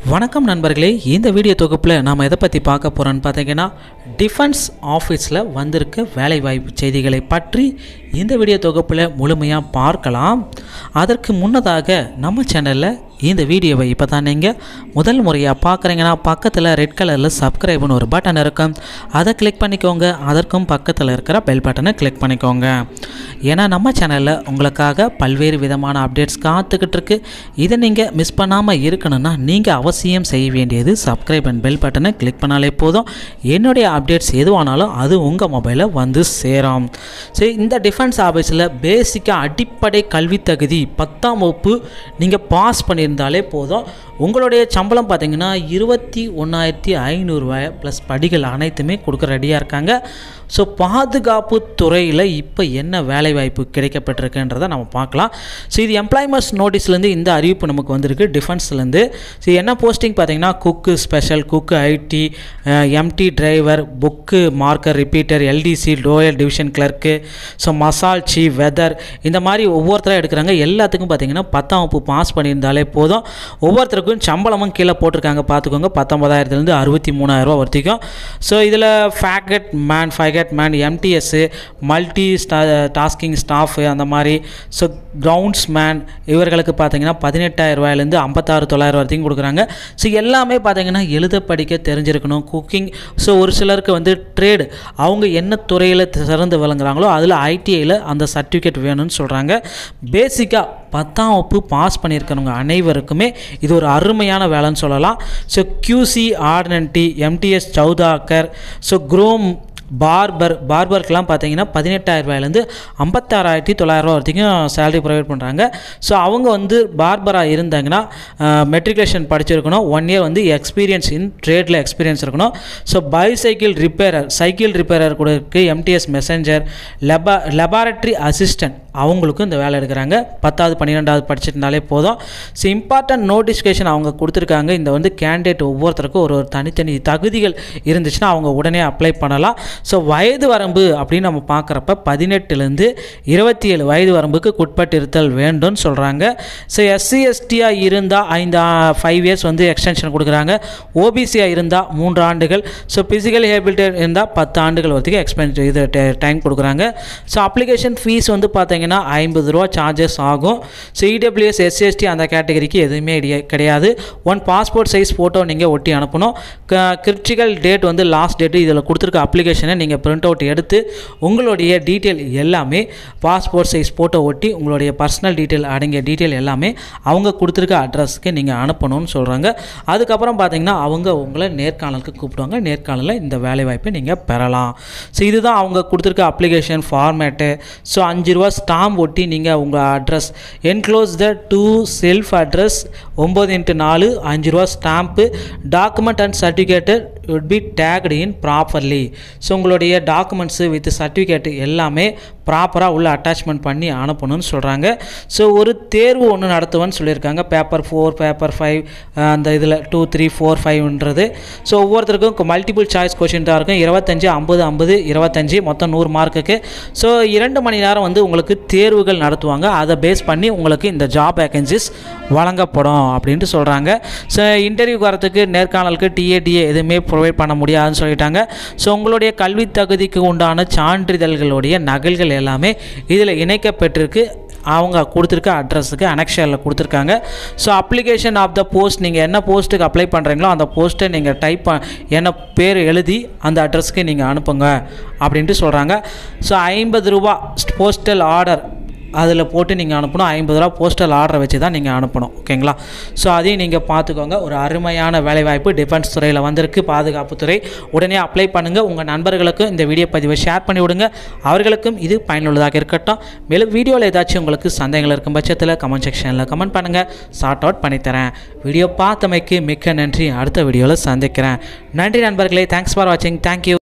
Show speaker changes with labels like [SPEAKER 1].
[SPEAKER 1] வணக்கம் நண்பர்களே இந்த வீடியோ தொகுப்பில் நாம் எதை பற்றி பார்க்க போகிறோன்னு பார்த்தீங்கன்னா டிஃபென்ஸ் ஆஃபீஸில் வந்திருக்க வேலைவாய்ப்பு செய்திகளை பற்றி இந்த வீடியோ தொகுப்பில் முழுமையாக பார்க்கலாம் அதற்கு முன்னதாக நம்ம சேனலில் இந்த வீடியோவை இப்போ தான் நீங்கள் முதல் முறையாக பார்க்குறீங்கன்னா பக்கத்தில் ரெட் கலரில் சப்ஸ்கிரைப்னு ஒரு பட்டன் இருக்கும் அதை கிளிக் பண்ணிக்கோங்க அதற்கும் பக்கத்தில் இருக்கிற பெல் பட்டனை கிளிக் பண்ணிக்கோங்க ஏன்னா நம்ம சேனலில் உங்களுக்காக பல்வேறு விதமான அப்டேட்ஸ் காத்துக்கிட்டு இருக்கு இதை நீங்கள் மிஸ் பண்ணாமல் இருக்கணும்னா நீங்கள் அவசியம் செய்ய வேண்டியது சப்ஸ்கிரைப் அண்ட் பெல் பட்டனை கிளிக் பண்ணாலே போதும் என்னுடைய அப்டேட்ஸ் எதுவானாலும் அது உங்கள் மொபைலில் வந்து சேரும் சரி இந்த டிஃபென்ஸ் ஆஃபீஸில் பேசிக்காக அடிப்படை கல்வி தகுதி பத்தாம் வகுப்பு நீங்கள் பாஸ் பண்ணியிருந்தாலே போதும் உங்களுடைய சம்பளம் பார்த்தீங்கன்னா இருபத்தி ஒன்றாயிரத்தி ஐநூறுரூவாய் ப்ளஸ் படிகள் அனைத்துமே கொடுக்க ரெடியாக இருக்காங்க ஸோ பாதுகாப்பு துறையில் இப்போ என்ன வேலைவாய்ப்பு கிடைக்கப்பட்டிருக்குன்றதை நம்ம பார்க்கலாம் ஸோ இது எம்ப்ளாய்மெண்ட்ஸ் நோட்டீஸ்லேருந்து இந்த அறிவிப்பு நமக்கு வந்திருக்கு டிஃபென்ஸ்லேருந்து ஸோ என்ன போஸ்டிங் பார்த்தீங்கன்னா cook special cook ID MT driver book marker repeater LDC lower division clerk so மசால் சீஃப் வெதர் இந்த மாதிரி ஒவ்வொருத்தராக எடுக்கிறாங்க எல்லாத்துக்கும் பார்த்தீங்கன்னா பத்தாம் வகுப்பு பாஸ் பண்ணியிருந்தாலே போதும் ஒவ்வொருத்தருக்கும் சம்பளமும் கீழே போட்டிருக்காங்க பார்த்துக்கோங்க பத்தொம்பதாயிரத்துலேருந்து அறுபத்தி மூணாயிரரூவா வரைக்கும் ஸோ இதில் ஃபேகட் மேன் ஃபைகட் மேன் எம்டிஎஸ்ஸு மல்டி ஸ்டா டாஸ்கிங் ஸ்டாஃபு அந்த மாதிரி ஸோ கிரவுண்ட்ஸ் மேன் இவர்களுக்கு பார்த்தீங்கன்னா பதினெட்டாயிரம் ரூபாயிலேருந்து ஐம்பத்தாறு தொள்ளாயிரம் வரைக்கும் கொடுக்குறாங்க ஸோ எல்லாமே பார்த்தீங்கன்னா எழுத படிக்க தெரிஞ்சிருக்கணும் குக்கிங் ஸோ ஒரு சிலருக்கு வந்து ட்ரேடு அவங்க என்ன துறையில் சிறந்து விளங்குறாங்களோ அதில் ஐடிஐயில் அந்த சர்டிஃபிகேட் வேணும்னு சொல்கிறாங்க பேசிக்காக பத்தாம் வகுப்பு பாஸ் பண்ணியிருக்கிறவங்க அனைவருக்குமே இது ஒரு அருமையான வேலைன்னு சொல்லலாம் ஸோ கியூசி ஆர்டனன்டி எம்டிஎஸ் சௌதாக்கர் ஸோ குரோம் பார்பர் பார்பருக்கெலாம் பார்த்தீங்கன்னா பதினெட்டாயிரம் ரூபாயிலேருந்து ஐம்பத்தாறாயிரத்தி தொள்ளாயிரரூவா வரைக்கும் சேலரி ப்ரொவைட் பண்ணுறாங்க ஸோ அவங்க வந்து பார்பராக இருந்தாங்கன்னா மெட்ரிகுலேஷன் படிச்சிருக்கணும் ஒன் இயர் வந்து எக்ஸ்பீரியன்ஸ் இன் ட்ரேடில் எக்ஸ்பீரியன்ஸ் இருக்கணும் so bicycle repairer cycle repairer கூட இருக்குது எம்டிஎஸ் மெசஞ்சர் லெபா லெபார்ட்ரி அசிஸ்டன்ட் அவங்களுக்கும் இந்த வேலை எடுக்கிறாங்க பத்தாவது பன்னிரெண்டாவது படிச்சிருந்தாலே போதும் ஸோ இம்பார்ட்டன்ட் நோட்டிஃபிகேஷன் அவங்க கொடுத்துருக்காங்க இந்த வந்து கேண்டிடேட் ஒவ்வொருத்தருக்கும் ஒரு ஒரு தனித்தனி தகுதிகள் இருந்துச்சுன்னா அவங்க உடனே அப்ளை பண்ணலாம் ஸோ வயது வரம்பு அப்படின்னு நம்ம பார்க்குறப்ப பதினெட்டுலேருந்து இருபத்தி ஏழு வயது வரம்புக்கு உட்பட்டு இருத்தல் வேண்டும்னு சொல்கிறாங்க ஸோ எஸ்சி எஸ்டியாக இருந்தால் ஐந்து ஃபைவ் இயர்ஸ் வந்து எக்ஸ்டென்ஷன் கொடுக்குறாங்க ஓபிசியாக இருந்தால் மூன்று ஆண்டுகள் ஸோ ஃபிசிக்கல் ஹேபிலிட்டட் இருந்தால் பத்து ஆண்டுகள் வரைக்கும் எக்ஸ்பென்ஸ் இது டைம் கொடுக்குறாங்க ஸோ அப்ளிகேஷன் ஃபீஸ் வந்து பார்த்தீங்கன்னா ஐம்பது ரூபா சார்ஜஸ் ஆகும் ஸோ இடபிள்யூஎஸ் எஸ்சிஎஸ்டி அந்த கேட்டகரிக்கு எதுவுமே இடைய- கிடையாது ஒன் பாஸ்போர்ட் சைஸ் ஃபோட்டோ நீங்கள் ஒட்டி அனுப்பணும் கிரிட்டிக்கல் டேட் வந்து லாஸ்ட் டேட்டு இதில் கொடுத்துருக்க அப்ளிகேஷனை நீங்கள் பிரிண்ட் அவுட் எடுத்து உங்களுடைய டீட்டெயில் எல்லாமே பாஸ்போர்ட் சைஸ் ஃபோட்டோ ஒட்டி உங்களுடைய பர்சனல் டீட்டெயில் அடங்கிய டீட்டெயில் எல்லாமே அவங்க கொடுத்துருக்க அட்ரஸ்க்கு நீங்கள் அனுப்பணும்னு சொல்கிறாங்க அதுக்கப்புறம் பார்த்தீங்கன்னா அவங்க உங்களை நேர்காணலுக்கு கூப்பிடுவாங்க நேர்காணலில் இந்த வேலைவாய்ப்பை நீங்கள் பெறலாம் ஸோ இதுதான் அவங்க கொடுத்துருக்க அப்ளிகேஷன் ஃபார்மேட்டு ஸோ அஞ்சு ரூபா ஸ்டாம்ப் ஒட்டி நீங்கள் உங்கள் address enclose the two self address ஒம்பது இன்ட்டு நாலு அஞ்சு ரூபா stamp document and certificate would be tagged in properly so உங்களுடைய டாக்குமெண்ட்ஸு வித் சர்டிஃபிகேட் எல்லாமே ப்ராப்பராக உள்ள அட்டாச்மெண்ட் பண்ணி அனுப்பணும்னு சொல்கிறாங்க ஸோ ஒரு தேர்வு ஒன்று நடத்துவேன்னு சொல்லியிருக்காங்க பேப்பர் ஃபோர் பேப்பர் ஃபைவ் அந்த இதில் டூ த்ரீ ஃபோர் ஃபைவ்ன்றது ஸோ ஒவ்வொருத்தருக்கும் மல்டிபிள் சாய்ஸ் கொஷின் தான் இருக்கும் இருபத்தஞ்சு ஐம்பது ஐம்பது இருபத்தஞ்சு மொத்தம் நூறு மார்க்குக்கு ஸோ இரண்டு மணி நேரம் வந்து உங்களுக்கு தேர்வுகள் நடத்துவாங்க அதை பேஸ் பண்ணி உங்களுக்கு இந்த ஜாப் வேகன்சிஸ் வழங்கப்படும் அப்படின்ட்டு சொல்கிறாங்க ஸோ இன்டர்வியூக்கு வரத்துக்கு நேர்காணலுக்கு டிஏடிஏ எதுவுமே ப்ரொவைட் பண்ண முடியாதுன்னு சொல்லிட்டாங்க ஸோ உங்களுடைய கல்வி தகுதிக்கு உண்டான சான்றிதழ்களுடைய நகல்கள் எல்லாமே இதில் இணைக்கப்பட்டிருக்கு அவங்க கொடுத்துருக்க அட்ரஸுக்கு அனெக்ஷனில் கொடுத்துருக்காங்க so application of the post நீங்கள் என்ன போஸ்ட்டுக்கு அப்ளை பண்ணுறீங்களோ அந்த போஸ்ட்டை நீங்கள் டைப் என்ன பேர் எழுதி அந்த அட்ரஸ்க்கு நீங்கள் அனுப்புங்க அப்படின்ட்டு சொல்கிறாங்க ஸோ ஐம்பது ரூபா போஸ்டல் ஆர்டர் அதில் போட்டு நீங்கள் அனுப்பணும் ஐம்பது ரூபா போஸ்டல் ஆர்டரை வச்சு தான் நீங்கள் அனுப்பணும் ஓகேங்களா ஸோ அதையும் நீங்கள் பார்த்துக்கோங்க ஒரு அருமையான வேலைவாய்ப்பு டிஃபென்ஸ் துறையில் வந்திருக்கு பாதுகாப்புத்துறை உடனே அப்ளை பண்ணுங்கள் உங்கள் நண்பர்களுக்கும் இந்த வீடியோ பதிவை ஷேர் பண்ணி விடுங்க அவர்களுக்கும் இது பயனுள்ளதாக இருக்கட்டும் மேலும் வீடியோவில் ஏதாச்சும் உங்களுக்கு சந்தேகங்கள் இருக்கும் பட்சத்தில் கமெண்ட் செக்ஷனில் கமெண்ட் பண்ணுங்கள் சார்ட் அவுட் பண்ணித்தரேன் வீடியோ பார்த்தமைக்கு மிக்க நன்றி அடுத்த வீடியோவில் சந்திக்கிறேன் நன்றி நண்பர்களே தேங்க்ஸ் ஃபார் வாட்சிங் தேங்க்யூ